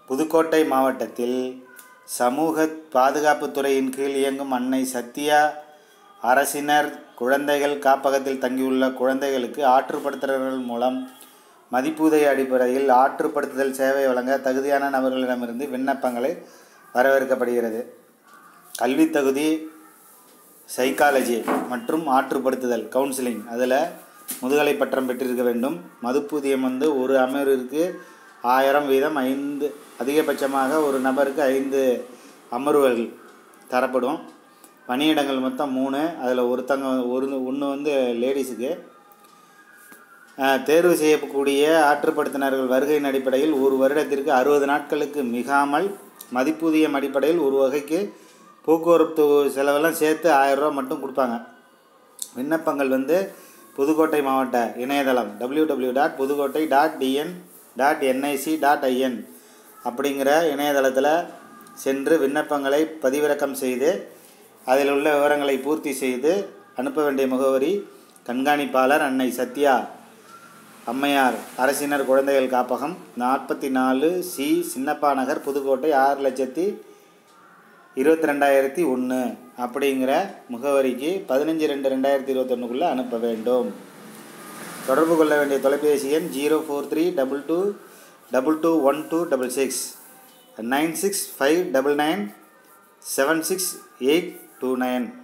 புதுக்கோட்டை மாவட்டத்தில் சமூக பாதுகாப்புத்துறையின் கீழ் இயங்கும் அன்னை சத்யா அரசினர் குழந்தைகள் காப்பகத்தில் தங்கியுள்ள குழந்தைகளுக்கு ஆற்றுப்படுத்துதல்கள் மூலம் மதிப்பூதிய அடிப்படையில் ஆற்றுப்படுத்துதல் சேவை வழங்க தகுதியான நபர்களிடமிருந்து விண்ணப்பங்களை வரவேற்கப்படுகிறது கல்வித் தகுதி சைக்காலஜி மற்றும் ஆற்றுப்படுத்துதல் கவுன்சிலிங் அதில் முதுகலை பட்டம் பெற்றிருக்க வேண்டும் மதுப்பூதியம் வந்து ஒரு அமர்விற்கு ஆயிரம் வீதம் ஐந்து அதிகபட்சமாக ஒரு நபருக்கு ஐந்து அமர்வுகள் தரப்படும் பணியிடங்கள் மொத்தம் மூணு அதில் ஒருத்தங்க ஒரு ஒன்று வந்து லேடிஸுக்கு அஹ், தேர்வு செய்யக்கூடிய ஆற்றுப்படுத்தினர்கள் வருகையின் அடிப்படையில் ஒரு வருடத்திற்கு அறுபது நாட்களுக்கு மிகாமல் மதிப்பூதியம் அடிப்படையில் ஒரு வகைக்கு போக்குவரத்து செலவெல்லாம் சேர்த்து ஆயிரரூவா மட்டும் கொடுப்பாங்க விண்ணப்பங்கள் வந்து புதுக்கோட்டை மாவட்ட இணையதளம் W W dot Pudukkottai dot TN dot NIC dot IN அப்படிங்கிற இணையதளத்தில் சென்று விண்ணப்பங்களை பதிவிறக்கம் செய்து அதில் உள்ள விவரங்களை பூர்த்தி செய்து அனுப்ப வேண்டிய முகவரி கண்காணிப்பாளர் அன்னை சத்யா அம்மையார் அரசினர் குழந்தைகள் காப்பகம் நாற்பத்தி நாலு சி சின்னப்பா நகர் புதுக்கோட்டை ஆறு லட்சத்தி இருபத்தி ரெண்டாயிரத்தி ஒன்று அப்படிங்கிற முகவரிக்கு பதினஞ்சு ரெண்டு ரெண்டாயிரத்தி இருபத்தொன்னுக்குள்ளே அனுப்ப வேண்டும் தொடர்பு கொள்ள வேண்டிய தொலைபேசி எண் zero four three double two double two one two double six nine six five double nine seven six eight two nine